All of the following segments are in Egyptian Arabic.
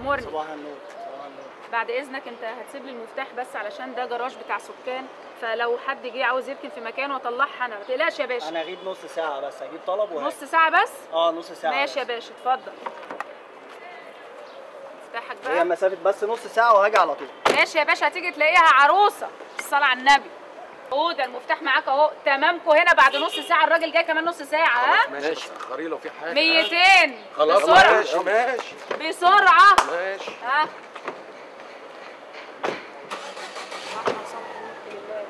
امورني صباح النور صباح النور بعد اذنك انت هتسيب لي المفتاح بس علشان ده جراج بتاع سكان فلو حد جه عاوز يركن في مكانه واطلعها انا ما تقلقش يا باشا انا اغيب نص ساعه بس اجيب طلب وهاجي. نص ساعه بس اه نص ساعه ماشي يا بس. باشا اتفضل مفتاحك هي بقى مسافه بس نص ساعه وهاجي على طول ماشي يا باشا هتيجي تلاقيها عروسه الصلاه على النبي اهو ده المفتاح معاك اهو تمامكم هنا بعد نص ساعه الراجل جاي كمان نص ساعه ها ماشي بس اخري لو في حاجه 200 خلاص بسرعه ماشي ماشي بسرعه ماشي ها اللهم صل على النبي.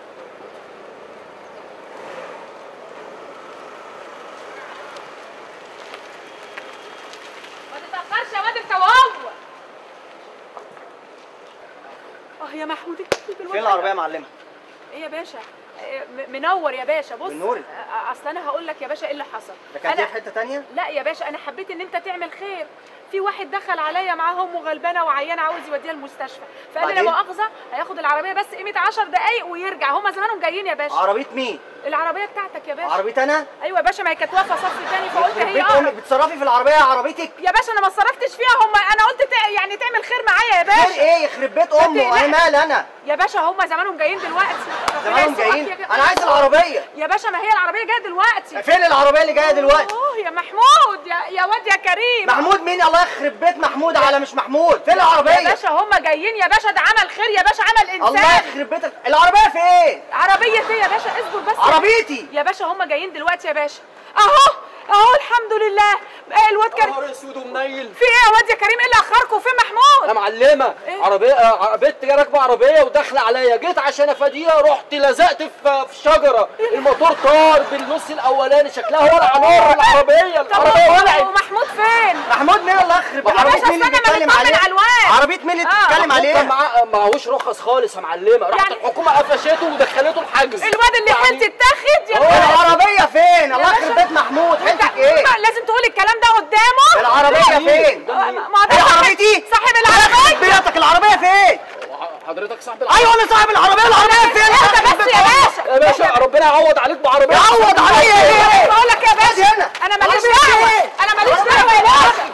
ما تتأخرش يا واد انت وهو اه يا محمود فين العربيه يا معلمه ايه يا باشا إيه، م- منور يا باشا بص بنوري. أ- اصل انا هقول لك يا باشا ايه اللي حصل ده كان أنا- دي في حته تانية لا يا باشا انا حبيت ان انت تعمل خير في واحد دخل عليا معاه امه غلبانه وعيانه عاوز يوديها المستشفى فقال لي لا بعدين؟ مؤاخذه هياخد العربيه بس قيمه 10 دقايق ويرجع هما زمانهم جايين يا باشا عربيه مين العربيه بتاعتك يا باشا عربيتي انا ايوه يا باشا ما هي كانت واقفه صف تاني فقلت يخرب هي بيت امك اقرب بتصرفي في العربيه يا عربيتك يا باشا انا ما صرفتش فيها هم انا قلت تع... يعني تعمل خير معايا يا خير باشا ايه يخرب بيت امه تقلقش. انا مال انا يا باشا هم زمانهم جايين دلوقتي ربنا زمانهم يسوقك جايين يا جدع. انا عايز العربيه يا باشا ما هي العربيه جايه دلوقتي فين العربيه اللي جايه دلوقتي اوه يا محمود يا يا واد يا كريم محمود مين الله يخرب بيت محمود على مش محمود فين العربيه يا باشا هم جايين يا باشا ده عمل خير يا باشا عمل الله انسان يخرب بيتك العربيه فين عربيه ايه يا باشا اصبر بس عربيتي يا باشا هم جايين دلوقتي يا باشا اهو اهو الحمد لله آه، الواد كريم نهار اسود ومنيل في ايه يا واد يا كريم ايه اللي اخركم فين يا محمود معلمه إيه؟ عربيه آه، بنت راكبه عربيه وداخله عليا جيت عشان افاديها رحت لزقت في في شجره الموتور طار بالنص الاولاني شكلها ولع نار العربيه طب العربيه ولعت ومحمود فين محمود مين الله يخرب يا عربيه باشا مين اللي استنى ما بيتكلم نطمن عليه على الواد. عربيه مين اللي آه. بتتكلم كان عليها معاه معهوش رخص خالص يا معلمه راحت يعني- الحكومه قفشته ودخلته الحجز الواد اللي يعني- حيلتي اتاخد يا هو واد. العربيه فين الله باشا. يخرب بيت محمود حيلتك ايه لازم تقول الكلام ده قدامه العربيه فين آه، ما ما ده هي صاحب- عربيتي صاحب يخرب العربيه بيتك العربيه فين حضرتك صاحب ايوه انا صاحب العربيه العربيه فين اهدى بس يا باشا يا باشا ربنا يعوض عليك بعربيه يعوض عليا ايه بقول لك يا باشا هنا. انا ماليش عربية دعوه إيه؟ انا ماليش عربية دعوه يا إيه؟ باشا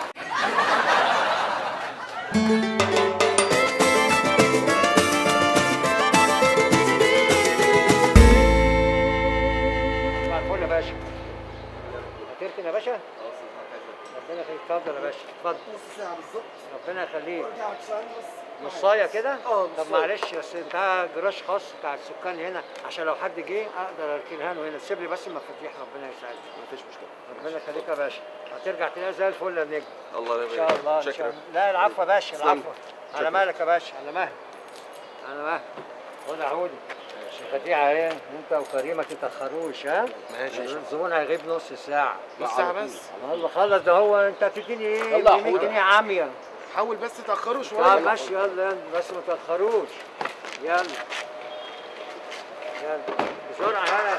صباح الفل يا باشا هتركن يا باشا؟ ربنا يخليك اتفضل يا باشا اتفضل نص ساعه بالظبط ربنا يخليك ارجع عشان بس نصايه كده؟ اه، طب نصاية. معلش بس انت جراج خاص بتاع السكان هنا عشان لو حد جه اقدر اركنها له هنا سيب لي بس المفاتيح ربنا يسعدك مفيش مشكله ربنا يخليك يا باشا هترجع تلاقيها زي الفل يا نجم الله ان شاء الله ان شاء الله لا العفو يا باشا تسلم. العفو على مالك يا باشا على مهلك على مهلك خد يا عودي المفاتيح اهي انت وكريم ما تتاخروش ها ماشي يا شيخ. الزبون هيغيب نص ساعه نص ساعه بس الله خلص ده هو انت هتديني ايه؟ يلا يا 100 حودة. جنيه عاميه حاول بس تاخروا طب شويه ماشي يلا يلا بس ما تاخروش يلا يلا بسرعه يلا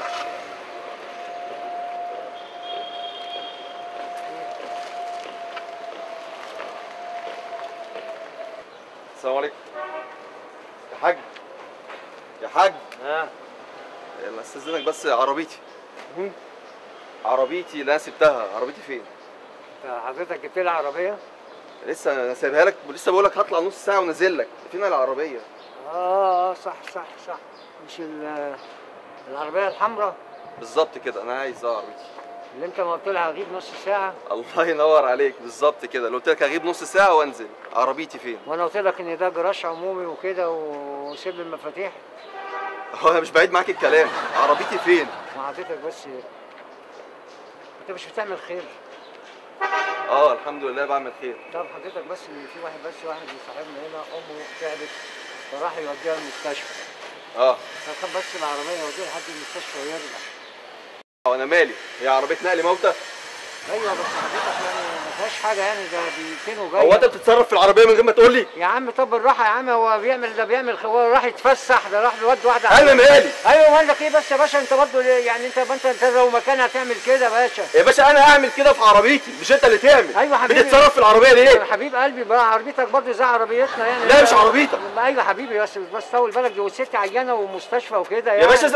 السلام عليكم يا حاج يا حاج ها يلا استاذنك بس عربيتي عربيتي اللي انا سبتها عربيتي فين انت حضرتك جبت لي عربيه؟ لسه انا سايبها لك ولسه بقول لك هطلع نص ساعه ونازل لك فين العربيه اه اه صح صح صح مش ال- العربيه الحمراء بالظبط كده انا عايز اه عربيتي اللي انت ما قلت لها هغيب نص ساعه الله ينور عليك بالظبط كده اللي قلت لك هغيب نص ساعه وانزل عربيتي فين وانا قلت لك ان ده جراج عمومي وكده وسيب لي المفاتيح هو انا مش بعيد معاك الكلام عربيتي فين ما حضرتك بس انت مش بتعمل خير اه الحمد لله بعمل خير طب حضرتك بس ان في واحد بس واحد من صاحبنا هنا امه تعبت فراح يوديها المستشفى اه فكان بس العربيه يوديها لحد المستشفى ويرجع وانا مالي هي عربيه نقل موتى ايوه بس حضرتك يعني ما فيهاش حاجه يعني ده دقيقتين وجاي هو انت بتتصرف في العربيه من غير ما تقول لي يا عم طب بالراحه يا عم هو بيعمل ده بيعمل هو راح يتفسح ده راح بيودي واحده انا مالي ايوه مال لك ايه بس يا باشا انت برضه ليه؟ يعني انت انت انت لو مكانها هتعمل كده يا باشا يا باشا انا هعمل كده في عربيتي مش انت اللي تعمل ايوه حبيبي. بتتصرف في العربيه يا ليه حبيب قلبي بقى عربيتك برضه زي عربيتنا يعني لا، مش عربيتك. ايوه حبيبي بس بس طول بالك دي والست عيانه ومستشفى وكده يعني يا باشا ز...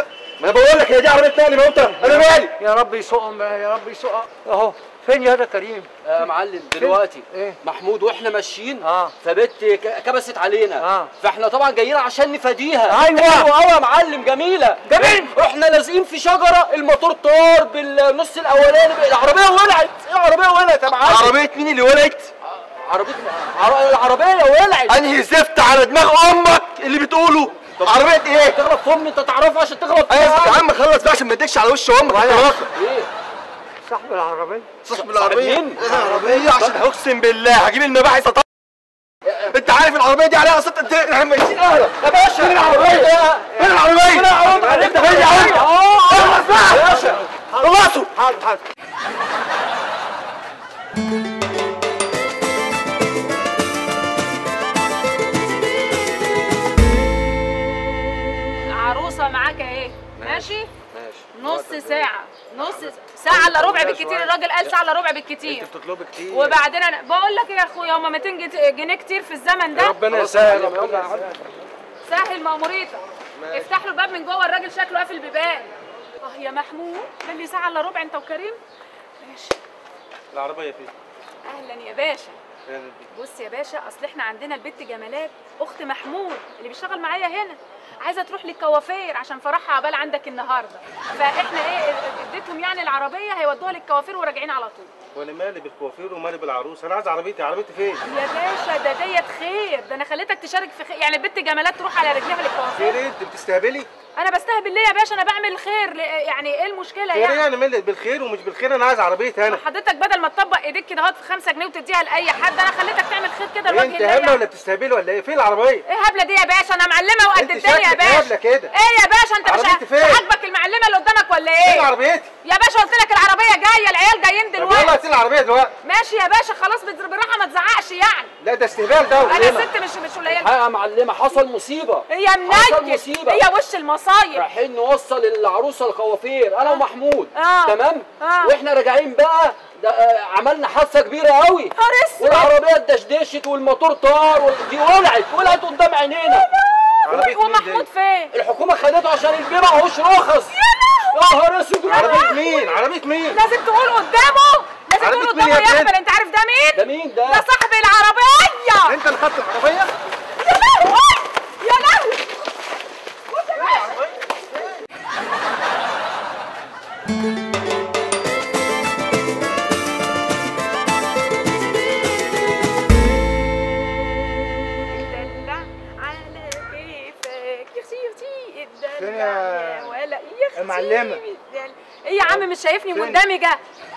ما انا بقول لك هي دي عربيه تاني ما انت انا مالي يا رب يسوقهم يا رب يسوقهم اهو فين يا ده كريم يا معلم دلوقتي إيه؟ محمود واحنا ماشيين آه. فبت ك- كبست علينا آه. فاحنا طبعا جايين عشان نفاديها أيوة. حلوة قوي يا معلم جميله جميل. احنا لازقين في شجره الموتور طار بالنص الاولاني العربيه ولعت العربيه ولعت يا معلم عربيه مين اللي ولعت عربيه عر- العربيه ولعت انهي زفت على دماغ امك اللي بتقوله عربيه ايه تغلط في امي انت تعرفه عشان تغلط ايوه فيها. يا عم خلص بقى عشان ما اديكش على وش امك انت واخد ايه صاحب العربيه صاحب العربيه مين؟ العربيه عشان اقسم بالله هجيب المباحث أطلع. انت عارف العربيه دي عليها قسط قد ايه احنا ماشيين اهلا يا باشا فين العربيه فين العربيه انت فين يا عم خلص بقى باشا خلصوا حاضر حاضر عروسه معاك اهي ماشي ماشي نص ساعه نص ساعه الا ربع بالكتير الراجل قال ساعه الا ربع بالكتير بتطلبي كتير وبعدين انا بقول لك ايه يا اخويا هما 200 جت- جنيه كتير في الزمن ده ربنا خلاص يسهل يا معلم، ربنا يلا يا يسهل سهل مأموريتك افتح له الباب من جوه الراجل شكله قافل بيبان اه يا محمود قال لي ساعه الا ربع انت وكريم ماشي العربيه فين اهلا يا باشا بص يا باشا اصل احنا عندنا البت جمالات اخت محمود اللي بيشتغل معايا هنا عايزه تروح للكوافير عشان فرحها عبال عندك النهارده فاحنا ايه اديتهم يعني العربيه هيودوها للكوافير وراجعين على طول وانا مالي بالكوافير ومالي بالعروس انا عايز عربيتي عربيتي فين يا باشا ده ديت خير ده انا خليتك تشارك في خير يعني البت جمالات تروح على رجليها خير للكوافير ايه انت بتستهبلي انا بستهبل ليه يا باشا انا بعمل خير ل- يعني ايه المشكله خير يعني ايه انا مالي بالخير ومش بالخير انا عايز عربيتي انا حضرتك بدل ما تطبق ايديك كده اهوت في 5 جنيه وتديها لاي حد انا خليتك تعمل خير كده ايه لوجه انت الله هبله يعني. ولا بتستهبلي ولا ايه فين العربيه ايه هبله دي يا باشا انا معلمه وقد انت الدنيا يا شكلك باشا هبلة كده. ايه يا باشا انت مش عربيتي فين؟ مش عاجبك المعلمه اللي قدامك ولا فين ايه عربيتي يا باشا قلت لك العربيه جايه العيال جايين طب يلا دلوقتي هاتي العربيه دلوقتي ماشي يا باشا خلاص بت- بالراحه ما تزعقش يعني لا ده استهبال ده انا ولا ست مش مش قليله الحقيقه يا معلمه حصل مصيبه هي حصل منيل مصيبة. هي وش المصايب رايحين نوصل العروسه الكوافير انا ومحمود آه. تمام آه. واحنا راجعين بقى ده آه، عملنا حادثه كبيره قوي نهار اسود والعربيه اتدشدشت والموتور طار وال- دي ولعت ولعت قدام عينينا عربية مين ومحمود دي؟ فين الحكومه خدته عشان البيع معهوش رخص يا نهار اسود عربيه مين عربيه مين لازم تقول قدامه لازم عربية تقول مين قدامه يا يا بنت؟ احمد انت عارف ده مين ده مين ده ده صاحب العربيه انت اللي خدت العربيه يا لهوي يا لهوي بص يا باشا الدلع على كيفك يا سيدي فين الدلع يا- ولا يا اختي معلمة؟ الدلع. ايه يا عم مش شايفني فين؟ مندمجه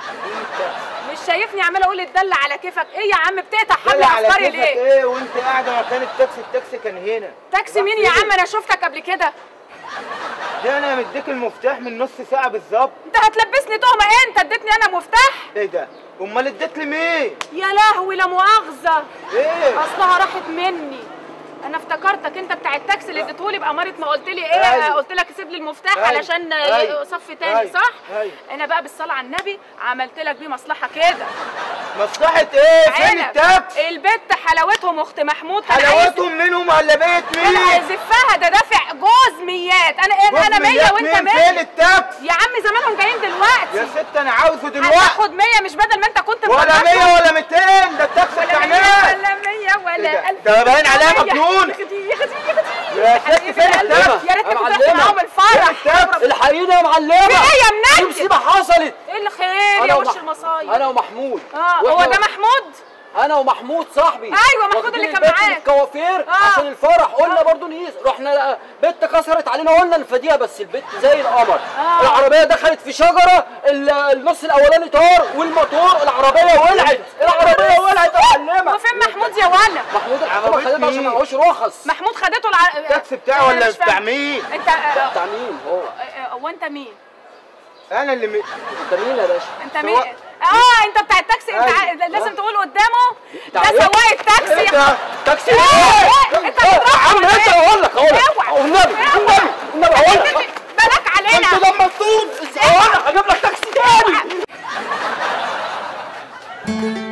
مش شايفني عماله اقول الدلع على كيفك ايه يا عم بتقطع حبل طلع على افكاري كيفك ليه ايه وانت قاعده مكان التاكسي التاكسي كان هنا تاكسي مين يا عم انا شفتك قبل كده ده انا مديك المفتاح من نص ساعه بالظبط انت هتلبسني تهمه ايه انت اديتني انا مفتاح ايه ده امال اديت لي مين يا لهوي لا مؤاخذه ايه اصلها راحت مني انا افتكرتك انت بتاع التاكسي اللي اديتهولي بأمارة ما قلت لي ايه أيوة. قلت لك سيب لي المفتاح أيوة. علشان أيوة. صف تاني أيوة. صح أيوة. انا بقى بالصلاه على النبي عملت لك بيه مصلحه كده مصلحه ايه فين عنب. التاكسي البت حلاوتهم اخت محمود كان عايز حلاوتهم منهم ولا بيت كان مين هيزفها ده دافع جوز ميات انا انا انا 100 جوز وانت مين؟ 100 فين التاكسي يا عم زمانهم جايين يا دلوقتي ست انا عاوزه دلوقتي هتاخد 100 مش بدل ما انت كنت ولا مطلعهم. 100 ولا 200 ده التاكسي ولا بتاع 100 ناس ولا 100 ولا ده؟ 1000 ده باين عليها مجنون. يا اختي يا اختي يا اختي يا ست حبيبي فين قلبي. التاكسي؟ يا ريت يا كنت معلمة. رحت معاهم الفرح التاكسي. الحقيقه يا معلمه في ايه يا في منجد مصيبه حصلت ايه الخير يا أنا وش ومح- المصايب انا ومحمود اه هو وإحنا- ده محمود انا ومحمود صاحبي أيوة، محمود واخدين اللي كان البت معاك. الكوافير آه. عشان الفرح قلنا برضو نقيس رحنا لقى بنت كسرت علينا قلنا نفديها بس البت زي القمر آه. العربيه دخلت في شجره ال- النص الاولاني طار والموتور العربيه ولعت العربيه ولعت يا معلمه وفين محمود يا ولا محمود الحكومه عربية خدته عشان مين؟ معهوش رخص محمود خدته الع... التاكسي بتاعه أنا ولا مش فاهم. بتاع مين انت آه، بتاع مين هو آه، هو انت مين انا اللي م... انت مين يا باشا انت سواق. مين اه انت بتاع التاكسي انت أيوة. ع- لازم تقول قدامه بتاع ده إيه؟ سواق التاكسي ايه ده تاكسي إيه؟ ايه إيه؟ انت يا بتروح عم ولا انت إيه؟ اقول لك اقول لك اوعى. والنبي اوعى. والنبي والنبي اقول لك بالك علينا انت لما تطول اقول لك هجيب لك تاكسي تاني